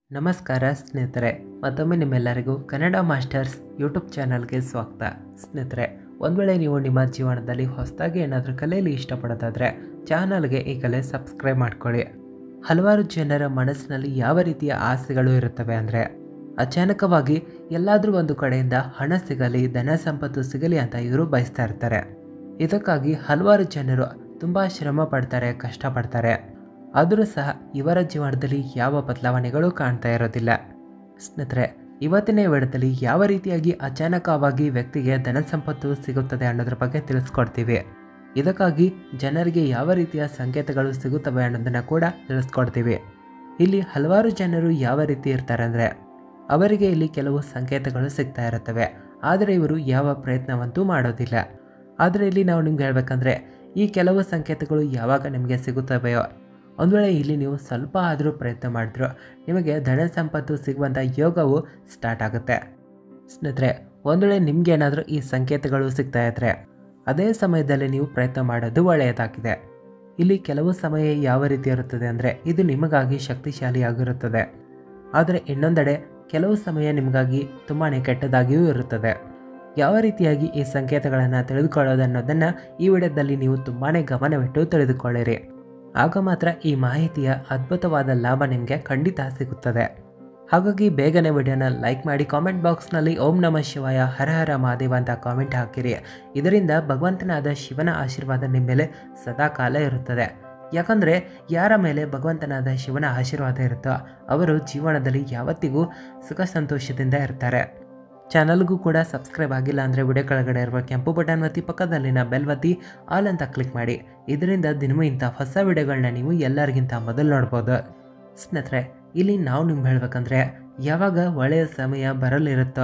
ನಮಸ್ಕಾರ ಸ್ನೇಹಿತರೆ ಮತ್ತೊಮ್ಮೆ ನಿಮ್ಮೆಲ್ಲರಿಗೂ ಕನ್ನಡ ಮಾಸ್ಟರ್ಸ್ ಯೂಟ್ಯೂಬ್ ಚಾನಲ್ಗೆ ಸ್ವಾಗತ ಸ್ನೇಹಿತರೆ ಒಂದು ವೇಳೆ ನೀವು ನಿಮ್ಮ ಜೀವನದಲ್ಲಿ ಹೊಸದಾಗಿ ಏನಾದರೂ ಕಲಿಯಲು ಇಷ್ಟಪಡೋದಾದರೆ ಚಾನಲ್ಗೆ ಈ ಕಲೆ ಸಬ್ಸ್ಕ್ರೈಬ್ ಮಾಡ್ಕೊಳ್ಳಿ ಹಲವಾರು ಜನರ ಮನಸ್ಸಿನಲ್ಲಿ ಯಾವ ರೀತಿಯ ಆಸೆಗಳು ಇರುತ್ತವೆ ಅಂದರೆ ಅಚಾನಕವಾಗಿ ಎಲ್ಲಾದರೂ ಒಂದು ಕಡೆಯಿಂದ ಹಣ ಸಿಗಲಿ ಧನ ಸಂಪತ್ತು ಸಿಗಲಿ ಅಂತ ಇವರು ಬಯಸ್ತಾ ಇರ್ತಾರೆ ಇದಕ್ಕಾಗಿ ಹಲವಾರು ಜನರು ತುಂಬ ಶ್ರಮ ಪಡ್ತಾರೆ ಕಷ್ಟಪಡ್ತಾರೆ ಆದರೂ ಸಹ ಇವರ ಜೀವನದಲ್ಲಿ ಯಾವ ಬದಲಾವಣೆಗಳು ಕಾಣ್ತಾ ಇರೋದಿಲ್ಲ ಸ್ನೇಹಿತರೆ ಇವತ್ತಿನ ವಿಡಿಯೋದಲ್ಲಿ ಯಾವ ರೀತಿಯಾಗಿ ಅಚಾನಕವಾಗಿ ವ್ಯಕ್ತಿಗೆ ಧನ ಸಂಪತ್ತು ಸಿಗುತ್ತದೆ ಅನ್ನೋದ್ರ ಬಗ್ಗೆ ತಿಳಿಸ್ಕೊಡ್ತೀವಿ ಇದಕ್ಕಾಗಿ ಜನರಿಗೆ ಯಾವ ರೀತಿಯ ಸಂಕೇತಗಳು ಸಿಗುತ್ತವೆ ಅನ್ನೋದನ್ನು ಕೂಡ ತಿಳಿಸ್ಕೊಡ್ತೀವಿ ಇಲ್ಲಿ ಹಲವಾರು ಜನರು ಯಾವ ರೀತಿ ಇರ್ತಾರೆ ಅಂದರೆ ಅವರಿಗೆ ಇಲ್ಲಿ ಕೆಲವು ಸಂಕೇತಗಳು ಸಿಗ್ತಾ ಇರುತ್ತವೆ ಆದರೆ ಇವರು ಯಾವ ಪ್ರಯತ್ನವಂತೂ ಮಾಡೋದಿಲ್ಲ ಆದರೆ ಇಲ್ಲಿ ನಾವು ನಿಮ್ಗೆ ಹೇಳ್ಬೇಕಂದ್ರೆ ಈ ಕೆಲವು ಸಂಕೇತಗಳು ಯಾವಾಗ ನಿಮಗೆ ಸಿಗುತ್ತವೆಯೋ ಒಂದು ವೇಳೆ ಇಲ್ಲಿ ನೀವು ಸ್ವಲ್ಪ ಆದರೂ ಪ್ರಯತ್ನ ಮಾಡಿದ್ರು ನಿಮಗೆ ಧನ ಸಂಪತ್ತು ಸಿಗುವಂಥ ಯೋಗವು ಸ್ಟಾರ್ಟ್ ಆಗುತ್ತೆ ಸ್ನೇಹಿತರೆ ಒಂದು ವೇಳೆ ನಿಮ್ಗೆ ಏನಾದರೂ ಈ ಸಂಕೇತಗಳು ಸಿಗ್ತಾ ಇದ್ರೆ ಅದೇ ಸಮಯದಲ್ಲಿ ನೀವು ಪ್ರಯತ್ನ ಮಾಡೋದು ಒಳ್ಳೆಯದಾಗಿದೆ ಇಲ್ಲಿ ಕೆಲವು ಸಮಯ ಯಾವ ರೀತಿ ಇರುತ್ತದೆ ಅಂದರೆ ಇದು ನಿಮಗಾಗಿ ಶಕ್ತಿಶಾಲಿಯಾಗಿರುತ್ತದೆ ಆದರೆ ಇನ್ನೊಂದೆಡೆ ಕೆಲವು ಸಮಯ ನಿಮಗಾಗಿ ತುಂಬಾ ಕೆಟ್ಟದಾಗಿಯೂ ಇರುತ್ತದೆ ಯಾವ ರೀತಿಯಾಗಿ ಈ ಸಂಕೇತಗಳನ್ನು ತಿಳಿದುಕೊಳ್ಳೋದನ್ನೋದನ್ನು ಈ ವಿಡಿಯೋದಲ್ಲಿ ನೀವು ತುಂಬಾ ಗಮನವಿಟ್ಟು ತಿಳಿದುಕೊಳ್ಳಿರಿ ಆಗ ಮಾತ್ರ ಈ ಮಾಹಿತಿಯ ಅದ್ಭುತವಾದ ಲಾಭ ನಿಮಗೆ ಖಂಡಿತ ಸಿಗುತ್ತದೆ ಹಾಗಾಗಿ ಬೇಗನೆ ವಿಡಿಯೋನ ಲೈಕ್ ಮಾಡಿ ಕಾಮೆಂಟ್ ಬಾಕ್ಸ್ನಲ್ಲಿ ಓಂ ನಮಃ ಶಿವಾಯ ಹರ ಹರ ಮಹಾದೇವ ಅಂತ ಕಾಮೆಂಟ್ ಹಾಕಿರಿ ಇದರಿಂದ ಭಗವಂತನಾದ ಶಿವನ ಆಶೀರ್ವಾದ ನಿಮ್ಮ ಮೇಲೆ ಸದಾ ಕಾಲ ಇರುತ್ತದೆ ಯಾಕಂದರೆ ಯಾರ ಮೇಲೆ ಭಗವಂತನಾದ ಶಿವನ ಆಶೀರ್ವಾದ ಇರುತ್ತೋ ಅವರು ಜೀವನದಲ್ಲಿ ಯಾವತ್ತಿಗೂ ಸುಖ ಸಂತೋಷದಿಂದ ಇರ್ತಾರೆ ಚಾನಲ್ಗೂ ಕೂಡ ಸಬ್ಸ್ಕ್ರೈಬ್ ಆಗಿಲ್ಲ ಅಂದರೆ ವಿಡಿಯೋ ಕೆಳಗಡೆ ಇರುವ ಕೆಂಪು ಬಟನ್ ಒತ್ತಿ ಪಕ್ಕದಲ್ಲಿನ ಬೆಲ್ ಒತ್ತಿ ಆಲ್ ಅಂತ ಕ್ಲಿಕ್ ಮಾಡಿ ಇದರಿಂದ ದಿನವೂ ಇಂಥ ಹೊಸ ವಿಡಿಯೋಗಳನ್ನ ನೀವು ಎಲ್ಲರಿಗಿಂತ ಮೊದಲು ನೋಡ್ಬೋದು ಸ್ನೇಹಿತರೆ ಇಲ್ಲಿ ನಾವು ನಿಮ್ಗೆ ಹೇಳ್ಬೇಕಂದ್ರೆ ಯಾವಾಗ ಒಳ್ಳೆಯ ಸಮಯ ಬರಲಿರುತ್ತೋ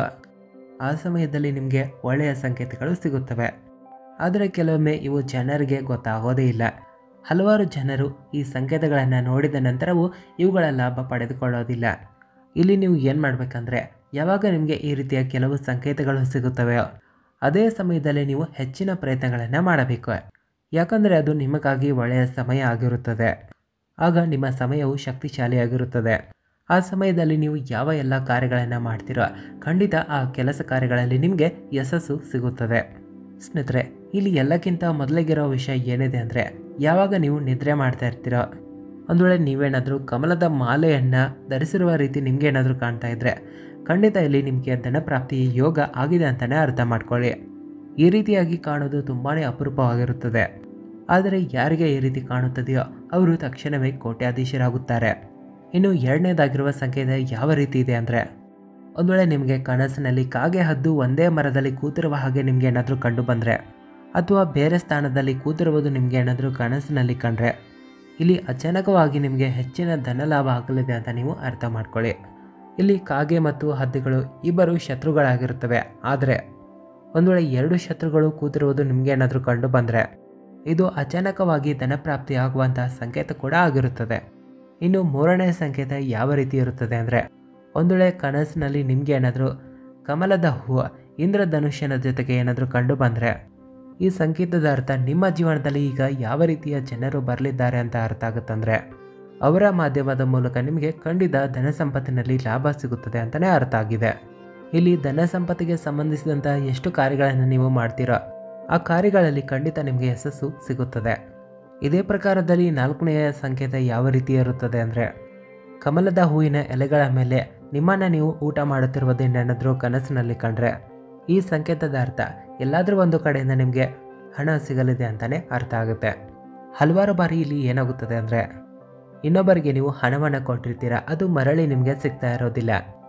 ಆ ಸಮಯದಲ್ಲಿ ನಿಮಗೆ ಒಳ್ಳೆಯ ಸಂಕೇತಗಳು ಸಿಗುತ್ತವೆ ಆದರೆ ಕೆಲವೊಮ್ಮೆ ಇವು ಜನರಿಗೆ ಗೊತ್ತಾಗೋದೇ ಇಲ್ಲ ಹಲವಾರು ಜನರು ಈ ಸಂಕೇತಗಳನ್ನು ನೋಡಿದ ನಂತರವೂ ಇವುಗಳ ಲಾಭ ಪಡೆದುಕೊಳ್ಳೋದಿಲ್ಲ ಇಲ್ಲಿ ನೀವು ಏನು ಮಾಡಬೇಕಂದ್ರೆ ಯಾವಾಗ ನಿಮಗೆ ಈ ರೀತಿಯ ಕೆಲವು ಸಂಕೇತಗಳು ಸಿಗುತ್ತವೆಯೋ ಅದೇ ಸಮಯದಲ್ಲಿ ನೀವು ಹೆಚ್ಚಿನ ಪ್ರಯತ್ನಗಳನ್ನು ಮಾಡಬೇಕು ಯಾಕಂದರೆ ಅದು ನಿಮಗಾಗಿ ಒಳ್ಳೆಯ ಸಮಯ ಆಗಿರುತ್ತದೆ ಆಗ ನಿಮ್ಮ ಸಮಯವು ಶಕ್ತಿಶಾಲಿಯಾಗಿರುತ್ತದೆ ಆ ಸಮಯದಲ್ಲಿ ನೀವು ಯಾವ ಎಲ್ಲ ಕಾರ್ಯಗಳನ್ನು ಮಾಡ್ತೀರೋ ಖಂಡಿತ ಆ ಕೆಲಸ ಕಾರ್ಯಗಳಲ್ಲಿ ನಿಮಗೆ ಯಶಸ್ಸು ಸಿಗುತ್ತದೆ ಸ್ನೇಹಿತರೆ ಇಲ್ಲಿ ಎಲ್ಲಕ್ಕಿಂತ ಮೊದಲಿಗಿರೋ ವಿಷಯ ಏನಿದೆ ಅಂದರೆ ಯಾವಾಗ ನೀವು ನಿದ್ರೆ ಮಾಡ್ತಾ ಇರ್ತೀರೋ ಒಂದು ವೇಳೆ ನೀವೇನಾದರೂ ಕಮಲದ ಮಾಲೆಯನ್ನು ಧರಿಸಿರುವ ರೀತಿ ನಿಮ್ಗೆ ಏನಾದರೂ ಕಾಣ್ತಾ ಇದ್ದರೆ ಖಂಡಿತ ಇಲ್ಲಿ ನಿಮಗೆ ಧನಪ್ರಾಪ್ತಿ ಯೋಗ ಆಗಿದೆ ಅಂತಲೇ ಅರ್ಥ ಮಾಡ್ಕೊಳ್ಳಿ ಈ ರೀತಿಯಾಗಿ ಕಾಣೋದು ತುಂಬಾ ಅಪರೂಪವಾಗಿರುತ್ತದೆ ಆದರೆ ಯಾರಿಗೆ ಈ ರೀತಿ ಕಾಣುತ್ತದೆಯೋ ಅವರು ತಕ್ಷಣವೇ ಕೋಟ್ಯಾಧೀಶರಾಗುತ್ತಾರೆ ಇನ್ನು ಎರಡನೇದಾಗಿರುವ ಸಂಕೇತ ಯಾವ ರೀತಿ ಇದೆ ಅಂದರೆ ಒಂದು ವೇಳೆ ನಿಮಗೆ ಕನಸಿನಲ್ಲಿ ಕಾಗೆ ಹದ್ದು ಒಂದೇ ಮರದಲ್ಲಿ ಕೂತಿರುವ ಹಾಗೆ ನಿಮಗೆ ಏನಾದರೂ ಕಂಡು ಬಂದರೆ ಅಥವಾ ಬೇರೆ ಸ್ಥಾನದಲ್ಲಿ ಕೂತಿರುವುದು ನಿಮಗೆ ಏನಾದರೂ ಕನಸಿನಲ್ಲಿ ಕಂಡ್ರೆ ಇಲ್ಲಿ ಅಚಾನಕವಾಗಿ ನಿಮಗೆ ಹೆಚ್ಚಿನ ಧನಲಾಭ ಆಗಲಿದೆ ಅಂತ ನೀವು ಅರ್ಥ ಮಾಡ್ಕೊಳ್ಳಿ ಇಲ್ಲಿ ಕಾಗೆ ಮತ್ತು ಹದ್ದಿಗಳು ಇಬ್ಬರು ಶತ್ರುಗಳಾಗಿರುತ್ತವೆ ಆದರೆ ಒಂದು ವೇಳೆ ಎರಡು ಶತ್ರುಗಳು ಕೂತಿರುವುದು ನಿಮಗೆ ಏನಾದರೂ ಕಂಡು ಬಂದರೆ ಇದು ಅಚಾನಕವಾಗಿ ಧನಪ್ರಾಪ್ತಿ ಆಗುವಂತಹ ಸಂಕೇತ ಕೂಡ ಆಗಿರುತ್ತದೆ ಇನ್ನು ಮೂರನೇ ಸಂಕೇತ ಯಾವ ರೀತಿ ಇರುತ್ತದೆ ಅಂದರೆ ಒಂದು ವೇಳೆ ಕನಸಿನಲ್ಲಿ ನಿಮಗೆ ಏನಾದರೂ ಕಮಲದ ಹೂವು ಇಂದ್ರಧನುಷ್ಯನ ಜೊತೆಗೆ ಏನಾದರೂ ಕಂಡು ಬಂದರೆ ಈ ಸಂಕೇತದ ಅರ್ಥ ನಿಮ್ಮ ಜೀವನದಲ್ಲಿ ಈಗ ಯಾವ ರೀತಿಯ ಜನರು ಬರಲಿದ್ದಾರೆ ಅಂತ ಅರ್ಥ ಆಗುತ್ತಂದರೆ ಅವರ ಮಾಧ್ಯಮದ ಮೂಲಕ ನಿಮಗೆ ಖಂಡಿತ ಧನ ಸಂಪತ್ತಿನಲ್ಲಿ ಲಾಭ ಸಿಗುತ್ತದೆ ಅಂತಲೇ ಅರ್ಥ ಆಗಿದೆ ಇಲ್ಲಿ ಧನ ಸಂಪತ್ತಿಗೆ ಸಂಬಂಧಿಸಿದಂಥ ಎಷ್ಟು ಕಾರ್ಯಗಳನ್ನು ನೀವು ಮಾಡ್ತೀರೋ ಆ ಕಾರ್ಯಗಳಲ್ಲಿ ಖಂಡಿತ ನಿಮಗೆ ಯಶಸ್ಸು ಸಿಗುತ್ತದೆ ಇದೇ ಪ್ರಕಾರದಲ್ಲಿ ನಾಲ್ಕನೆಯ ಸಂಕೇತ ಯಾವ ರೀತಿ ಇರುತ್ತದೆ ಅಂದರೆ ಕಮಲದ ಹೂವಿನ ಎಲೆಗಳ ಮೇಲೆ ನಿಮ್ಮನ್ನು ನೀವು ಊಟ ಮಾಡುತ್ತಿರುವುದೇನೇನಾದರೂ ಕನಸಿನಲ್ಲಿ ಕಂಡ್ರೆ ಈ ಸಂಕೇತದ ಅರ್ಥ ಎಲ್ಲಾದರೂ ಒಂದು ಕಡೆಯಿಂದ ನಿಮಗೆ ಹಣ ಸಿಗಲಿದೆ ಅಂತಲೇ ಅರ್ಥ ಆಗುತ್ತೆ ಹಲವಾರು ಬಾರಿ ಇಲ್ಲಿ ಏನಾಗುತ್ತದೆ ಅಂದರೆ ಇನ್ನೊಬ್ಬರಿಗೆ ನೀವು ಹಣವನ್ನು ಕೊಟ್ಟಿರ್ತೀರ ಅದು ಮರಳಿ ನಿಮಗೆ ಸಿಗ್ತಾ ಇರೋದಿಲ್ಲ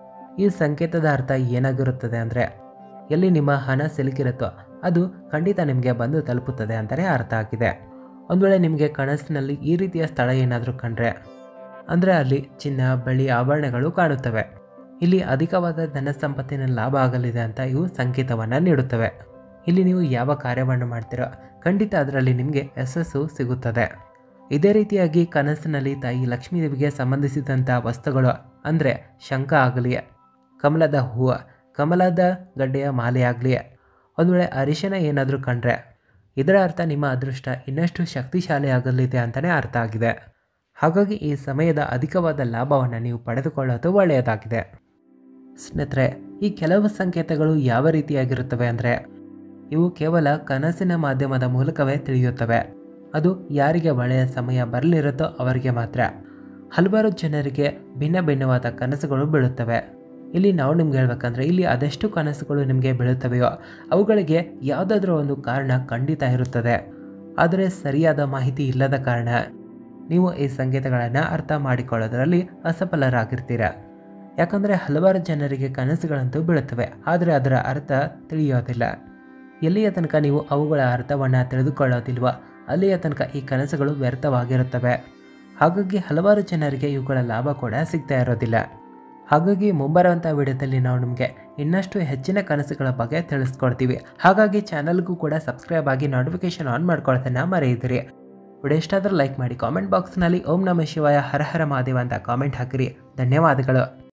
ಈ ಸಂಕೇತದ ಅರ್ಥ ಏನಾಗಿರುತ್ತದೆ ಅಂದರೆ ಎಲ್ಲಿ ನಿಮ್ಮ ಹಣ ಸಿಲುಕಿರುತ್ತೋ ಅದು ಖಂಡಿತ ನಿಮಗೆ ಬಂದು ತಲುಪುತ್ತದೆ ಅಂತಲೇ ಅರ್ಥ ಆಗಿದೆ ಒಂದು ವೇಳೆ ನಿಮಗೆ ಕನಸಿನಲ್ಲಿ ಈ ರೀತಿಯ ಸ್ಥಳ ಏನಾದರೂ ಕಂಡ್ರೆ ಅಂದರೆ ಅಲ್ಲಿ ಚಿನ್ನ ಬೆಳ್ಳಿ ಆಭರಣಗಳು ಕಾಣುತ್ತವೆ ಇಲ್ಲಿ ಅಧಿಕವಾದ ಧನ ಸಂಪತ್ತಿನ ಲಾಭ ಆಗಲಿದೆ ಅಂತ ಇವು ಸಂಕೇತವನ್ನು ನೀಡುತ್ತವೆ ಇಲ್ಲಿ ನೀವು ಯಾವ ಕಾರ್ಯವನ್ನು ಮಾಡ್ತೀರೋ ಖಂಡಿತ ಅದರಲ್ಲಿ ನಿಮಗೆ ಯಶಸ್ಸು ಸಿಗುತ್ತದೆ ಇದೇ ರೀತಿಯಾಗಿ ಕನಸಿನಲ್ಲಿ ತಾಯಿ ಲಕ್ಷ್ಮೀದೇವಿಗೆ ಸಂಬಂಧಿಸಿದಂಥ ವಸ್ತುಗಳು ಅಂದರೆ ಶಂಖ ಆಗಲಿ ಕಮಲದ ಹೂವು ಕಮಲದ ಗಡ್ಡೆಯ ಮಾಲೆ ಆಗಲಿ ಒಂದು ವೇಳೆ ಅರಿಶಿನ ಏನಾದರೂ ಕಂಡ್ರೆ ಇದರ ಅರ್ಥ ನಿಮ್ಮ ಅದೃಷ್ಟ ಇನ್ನಷ್ಟು ಶಕ್ತಿಶಾಲಿ ಆಗಲಿದೆ ಅಂತಲೇ ಅರ್ಥ ಆಗಿದೆ ಹಾಗಾಗಿ ಈ ಸಮಯದ ಅಧಿಕವಾದ ಲಾಭವನ್ನು ನೀವು ಪಡೆದುಕೊಳ್ಳೋದು ಒಳ್ಳೆಯದಾಗಿದೆ ಸ್ನೇಹಿತರೆ ಈ ಕೆಲವು ಸಂಕೇತಗಳು ಯಾವ ರೀತಿಯಾಗಿರುತ್ತವೆ ಅಂದರೆ ಇವು ಕೇವಲ ಕನಸಿನ ಮಾಧ್ಯಮದ ಮೂಲಕವೇ ತಿಳಿಯುತ್ತವೆ ಅದು ಯಾರಿಗೆ ಒಳ್ಳೆಯ ಸಮಯ ಬರಲಿರುತ್ತೋ ಅವರಿಗೆ ಮಾತ್ರ ಹಲವಾರು ಜನರಿಗೆ ಭಿನ್ನ ಭಿನ್ನವಾದ ಕನಸುಗಳು ಬೀಳುತ್ತವೆ ಇಲ್ಲಿ ನಾವು ನಿಮ್ಗೆ ಹೇಳ್ಬೇಕಂದ್ರೆ ಇಲ್ಲಿ ಅದೆಷ್ಟು ಕನಸುಗಳು ನಿಮಗೆ ಬೀಳುತ್ತವೆಯೋ ಅವುಗಳಿಗೆ ಯಾವುದಾದ್ರೂ ಒಂದು ಕಾರಣ ಖಂಡಿತ ಇರುತ್ತದೆ ಆದರೆ ಸರಿಯಾದ ಮಾಹಿತಿ ಇಲ್ಲದ ಕಾರಣ ನೀವು ಈ ಸಂಕೇತಗಳನ್ನು ಅರ್ಥ ಮಾಡಿಕೊಳ್ಳೋದರಲ್ಲಿ ಅಸಫಲರಾಗಿರ್ತೀರ ಯಾಕಂದರೆ ಹಲವಾರು ಜನರಿಗೆ ಕನಸುಗಳಂತೂ ಬೀಳುತ್ತವೆ ಆದರೆ ಅದರ ಅರ್ಥ ತಿಳಿಯೋದಿಲ್ಲ ಎಲ್ಲಿಯ ತನಕ ನೀವು ಅವುಗಳ ಅರ್ಥವನ್ನು ತಿಳಿದುಕೊಳ್ಳೋದಿಲ್ವ ಅಲ್ಲಿಯ ತನಕ ಈ ಕನಸುಗಳು ವ್ಯರ್ಥವಾಗಿರುತ್ತವೆ ಹಾಗಾಗಿ ಹಲವಾರು ಜನರಿಗೆ ಇವುಗಳ ಲಾಭ ಕೂಡ ಸಿಗ್ತಾ ಇರೋದಿಲ್ಲ ಹಾಗಾಗಿ ಮುಂಬರುವಂಥ ವಿಡಿಯೋದಲ್ಲಿ ನಾವು ನಿಮಗೆ ಇನ್ನಷ್ಟು ಹೆಚ್ಚಿನ ಕನಸುಗಳ ಬಗ್ಗೆ ತಿಳಿಸ್ಕೊಡ್ತೀವಿ ಹಾಗಾಗಿ ಚಾನಲ್ಗೂ ಕೂಡ ಸಬ್ಸ್ಕ್ರೈಬ್ ಆಗಿ ನೋಟಿಫಿಕೇಶನ್ ಆನ್ ಮಾಡ್ಕೊಳ್ತಾನೆ ಮರೆಯಿದಿರಿ ವಿಡಿಯೋ ಇಷ್ಟ ಆದರೂ ಲೈಕ್ ಮಾಡಿ ಕಾಮೆಂಟ್ ಬಾಕ್ಸ್ನಲ್ಲಿ ಓಂ ನಮ ಶಿವಾಯ ಹರ ಹರ ಮಹಾದೇವ ಅಂತ ಕಾಮೆಂಟ್ ಹಾಕಿರಿ ಧನ್ಯವಾದಗಳು